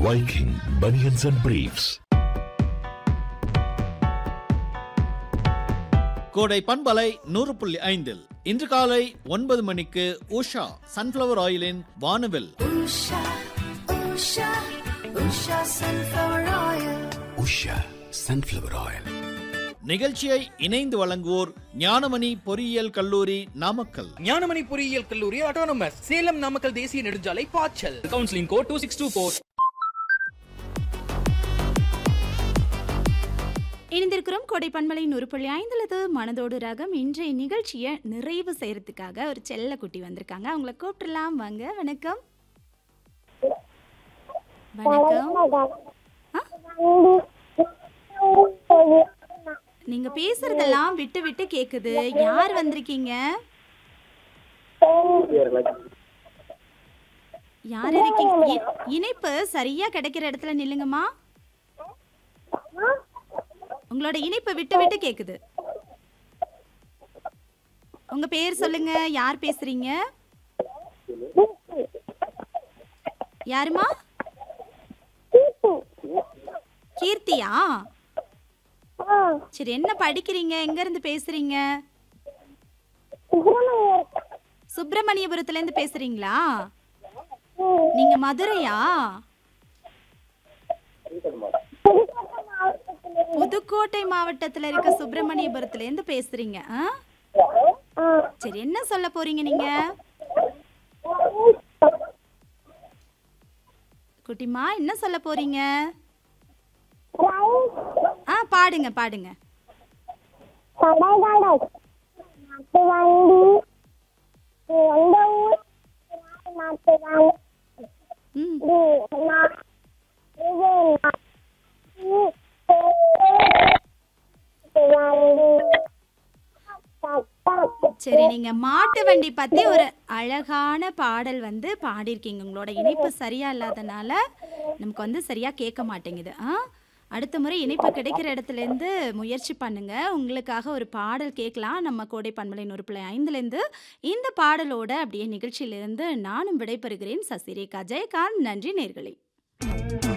Viking Bunions and Briefs. கோடை பண்பலை நூறு புள்ளி ஐந்தில் இன்று காலை ஒன்பது மணிக்கு உஷா சன்ஃப்ளவர் ஆயிலின் வானவில் Usha, Usha, Usha sunflower oil. Usha sunflower oil நிகழ்ச்சியை இணைந்து வழங்குவோர் ஞானமணி பொறியியல் கல்லூரி நாமக்கல் ஞானமணி பொறியியல் கல்லூரி ஆட்டோனமஸ் சேலம் நாமக்கல் தேசிய நெடுஞ்சாலை பாய்ச்சல் counselling code two six two four இணைந்திருக்கிறோம் கோடை பண்பலை நூறு புள்ளி ஐந்துலது மனதோடு ரகம் இன்றைய நிகழ்ச்சியை நிறைவு செய்யறதுக்காக ஒரு செல்ல குட்டி வந்திருக்காங்க அவங்கள கூப்பிட்டுலாம் வாங்க வணக்கம் வணக்கம் ஆ? நீங்க பேசுறதெல்லாம் விட்டு விட்டு கேக்குது யார் வந்திருக்கீங்க யார் இருக்கீங்க இ- இணைப்பு சரியா கிடைக்கிற இடத்துல நில்லுங்கம்மா உங்களோட இணைப்பு விட்டு விட்டு கேக்குது உங்க பேர் சொல்லுங்க யார் பேசுறீங்க யாருமா கீர்த்தியா சரி என்ன படிக்கிறீங்க எங்க இருந்து பேசுறீங்க சுப்பிரமணியபுரத்துல இருந்து பேசுறீங்களா நீங்க மதுரையா புதுக்கோட்டை மாவட்டத்துல இருக்க சுப்பிரமணியபுரத்துல இருந்து பேசுறீங்க ஆ? சரி என்ன சொல்ல போறீங்க நீங்க குட்டிமா என்ன சொல்ல போறீங்க ஆ பாடுங்க பாடுங்க ம் சரி நீங்க மாட்டு வண்டி பத்தி ஒரு அழகான பாடல் வந்து பாடியிருக்கீங்க உங்களோட இணைப்பு சரியா இல்லாதனால நமக்கு வந்து சரியா கேட்க மாட்டேங்குது ஆ அடுத்த முறை இணைப்பு கிடைக்கிற இடத்துல இருந்து முயற்சி பண்ணுங்க உங்களுக்காக ஒரு பாடல் கேட்கலாம் நம்ம கோடை பண்பலை நூறு பிள்ளை ஐந்துலேருந்து இந்த பாடலோட அப்படியே நிகழ்ச்சியிலிருந்து நானும் விடைபெறுகிறேன் சசிரேகா ஜெயகாந்த் நன்றி நேர்களே